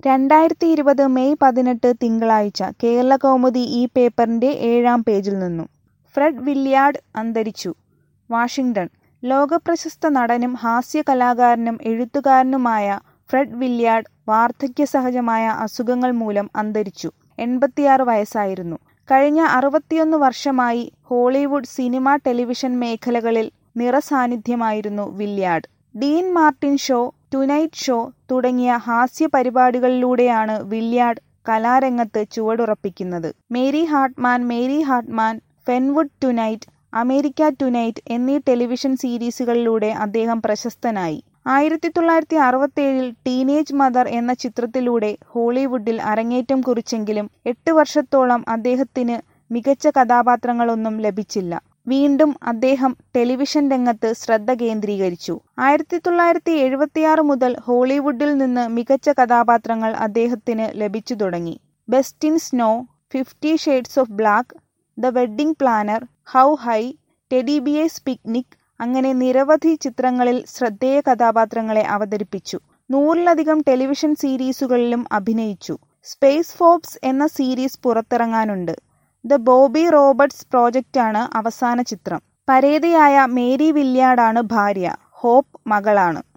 രണ്ടായിരത്തി ഇരുപത് മെയ് പതിനെട്ട് തിങ്കളാഴ്ച കേരളകൗമുദി ഈ പേപ്പറിന്റെ ഏഴാം പേജിൽ നിന്നും ഫ്രെഡ് വില്യാർഡ് അന്തരിച്ചു. വാഷിങ്ടൺ ലോകപ്രശസ്ത നടനും ഹാസ്യകലാകാരനും എഴുത്തുകാരനുമായ ഫ്രെഡ് വില്യാർഡ് വാർദ്ധക്യസഹജമായ അസുഖങ്ങൾ മൂലം അന്തരിച്ചു. എൺപത്തിയാറ് വയസ്സായിരുന്നു. കഴിഞ്ഞ അറുപത്തിയൊന്ന് വർഷമായി ഹോളിവുഡ്, സിനിമ, ടെലിവിഷൻ മേഖലകളിൽ നിറസാന്നിധ്യമായിരുന്നു Willard. Dean Martin show, tonight show തുടങ്ങിയ ഹാസ്യപരിപാടികളിലൂടെയാണ് വില്യാർഡ് കലാരംഗത്ത് ചുവടുറപ്പിക്കുന്നത്. Mary Hartman, Mary Hartman, Fernwood tonight, America tonight എന്നീ ടെലിവിഷൻ സീരീസുകളിലൂടെ അദ്ദേഹം പ്രശസ്തനായി. ആയിരത്തി തൊള്ളായിരത്തി അറുപത്തേഴിൽ ടീനേജ് മദർ എന്ന ചിത്രത്തിലൂടെ ഹോളിവുഡിൽ അരങ്ങേറ്റം കുറിച്ചെങ്കിലും എട്ട് വർഷത്തോളം അദ്ദേഹത്തിന് മികച്ച കഥാപാത്രങ്ങളൊന്നും ലഭിച്ചില്ല. വീണ്ടും അദ്ദേഹം ടെലിവിഷൻ രംഗത്ത് ശ്രദ്ധ കേന്ദ്രീകരിച്ചു. ആയിരത്തി തൊള്ളായിരത്തി എഴുപത്തിയാറ് മുതൽ ഹോളിവുഡിൽ നിന്ന് മികച്ച കഥാപാത്രങ്ങൾ അദ്ദേഹത്തിന് ലഭിച്ചു തുടങ്ങി. Best in snow, fifty shades of black, the wedding planner, how high, teddy bears picnic അങ്ങനെ നിരവധി ചിത്രങ്ങളിൽ ശ്രദ്ധേയ കഥാപാത്രങ്ങളെ അവതരിപ്പിച്ചു. നൂറിലധികം ടെലിവിഷൻ സീരീസുകളിലും അഭിനയിച്ചു. സ്പേസ് ഫോബ്സ് എന്ന സീരീസ് പുറത്തിറങ്ങാനുണ്ട്. ദ ബോബി റോബർട്സ് പ്രോജക്ടാണ് അവസാന ചിത്രം. പരേതയായ മേരി വില്യാർഡാണ് ഭാര്യ. ഹോപ്പ് മകളാണ്.